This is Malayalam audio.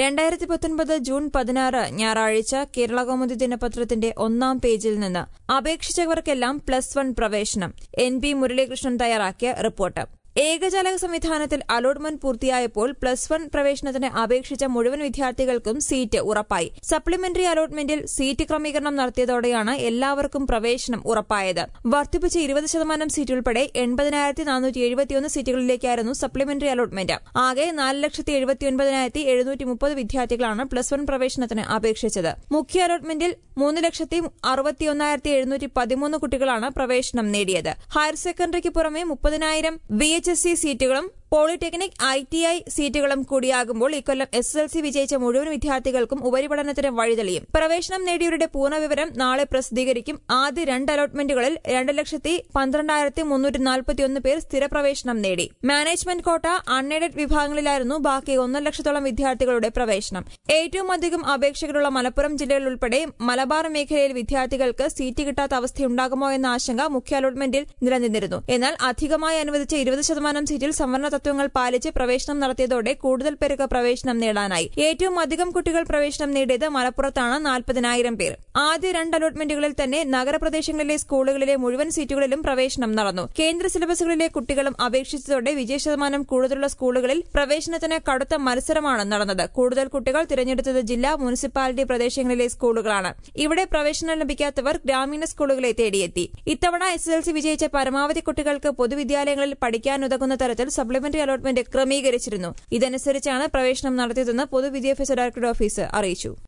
രണ്ടായിരത്തി പത്തൊൻപത് ജൂൺ പതിനാറ് ഞായറാഴ്ച കേരള കൗമുദി ദിനപത്രത്തിന്റെ ഒന്നാം പേജിൽ നിന്ന് അപേക്ഷിച്ചവർക്കെല്ലാം പ്ലസ് വൺ പ്രവേശനം എൻ പി മുരളീകൃഷ്ണൻ തയ്യാറാക്കിയ റിപ്പോർട്ട് ഏകജാലക സംവിധാനത്തിൽ അലോട്ട്മെന്റ് പൂർത്തിയായപ്പോൾ പ്ലസ് വൺ പ്രവേശനത്തിന് അപേക്ഷിച്ച മുഴുവൻ വിദ്യാർത്ഥികൾക്കും സീറ്റ് ഉറപ്പായി സപ്ലിമെന്ററി അലോട്ട്മെന്റിൽ സീറ്റ് ക്രമീകരണം നടത്തിയതോടെയാണ് എല്ലാവർക്കും പ്രവേശനം ഉറപ്പായത് വർദ്ധിപ്പിച്ച ഇരുപത് ശതമാനം സീറ്റ് ഉൾപ്പെടെ എൺപതിനായിരത്തി നാനൂറ്റി എഴുപത്തിയൊന്ന് സീറ്റുകളിലേക്കായിരുന്നു സപ്ലിമെന്ററി അലോട്ട്മെന്റ് ആകെ നാല് ലക്ഷത്തി എഴുപത്തിയൊൻപതിനായിരത്തി എഴുന്നൂറ്റി മുപ്പത് വിദ്യാർത്ഥികളാണ് പ്ലസ് വൺ പ്രവേശനത്തിന് അപേക്ഷിച്ചത് മുഖ്യ അലോട്ട്മെന്റിൽ മൂന്ന് ലക്ഷത്തി അറുപത്തിയൊന്നായിരത്തി എഴുന്നൂറ്റി പതിമൂന്ന് കുട്ടികളാണ് പ്രവേശനം നേടിയത് ഹയർ സെക്കൻഡറിക്ക് പുറമെ മുപ്പതിനായിരം വി എച്ച് എസ് സി സീറ്റുകളും പോളിടെക്നിക് ഐ ടി ഐ സീറ്റുകളും കൂടിയാകുമ്പോൾ ഇക്കൊല്ലം എസ് എസ് എൽ സി വിജയിച്ച മുഴുവൻ വിദ്യാർത്ഥികൾക്കും ഉപരിപഠനത്തിന് വഴിതെളിയും പ്രവേശനം നേടിയവരുടെ പൂർണ്ണവിവരം നാളെ പ്രസിദ്ധീകരിക്കും ആദ്യ രണ്ട് അലോട്ട്മെന്റുകളിൽ രണ്ട് ലക്ഷത്തി പന്ത്രണ്ടായിരത്തി മുന്നൂറ്റി നാൽപ്പത്തിയൊന്ന് പേർ സ്ഥിരപ്രവേശനം നേടി മാനേജ്മെന്റ് കോട്ട അൺഎയ്ഡഡ് വിഭാഗങ്ങളിലായിരുന്നു ബാക്കി ഒന്നര ലക്ഷത്തോളം വിദ്യാർത്ഥികളുടെ പ്രവേശനം ഏറ്റവും അധികം അപേക്ഷകരുള്ള മലപ്പുറം ജില്ലയിൽ ഉൾപ്പെടെ മലബാർ മേഖലയിൽ വിദ്യാർത്ഥികൾക്ക് സീറ്റ് കിട്ടാത്ത അവസ്ഥയുണ്ടാകുമോ എന്ന ആശങ്ക മുഖ്യ അലോട്ട്മെന്റിൽ നിലനിന്നിരുന്നു എന്നാൽ അധികമായി അനുവദിച്ച ഇരുപത് ശതമാനം സീറ്റിൽ സംവരണ തത്വങ്ങൾ പാലിച്ച് പ്രവേശനം നടത്തിയതോടെ കൂടുതൽ പേർക്ക് പ്രവേശനം നേടാനായി ഏറ്റവും അധികം കുട്ടികൾ പ്രവേശനം നേടിയത് മലപ്പുറത്താണ് നാൽപ്പതിനായിരം പേർ ആദ്യ രണ്ട് അലോട്ട്മെന്റുകളിൽ തന്നെ നഗരപ്രദേശങ്ങളിലെ സ്കൂളുകളിലെ മുഴുവൻ സീറ്റുകളിലും പ്രവേശനം നടന്നു കേന്ദ്ര സിലബസുകളിലെ കുട്ടികളും അപേക്ഷിച്ചതോടെ വിജയശതമാനം കൂടുതലുള്ള സ്കൂളുകളിൽ പ്രവേശനത്തിന് കടുത്ത മത്സരമാണ് നടന്നത് കൂടുതൽ കുട്ടികൾ തിരഞ്ഞെടുത്തത് ജില്ലാ മുനിസിപ്പാലിറ്റി പ്രദേശങ്ങളിലെ സ്കൂളുകളാണ് ഇവിടെ പ്രവേശനം ലഭിക്കാത്തവർ ഗ്രാമീണ സ്കൂളുകളെ തേടിയെത്തി ഇത്തവണ എസ് എൽ സി വിജയിച്ച പരമാവധി കുട്ടികൾക്ക് പൊതുവിദ്യാലയങ്ങളിൽ പഠിക്കാനുതകുന്ന തരത്തിൽ സപ്ലിമെന്ററി അലോട്ട്മെന്റ് ക്രമീകരിച്ചിരുന്നു ഇതനുസരിച്ചാണ് പ്രവേശനം നടത്തിയതെന്ന് പൊതുവിദ്യാഭ്യാസ ഡയറക്ടറുടെ ഓഫീസ് അറിയിച്ചു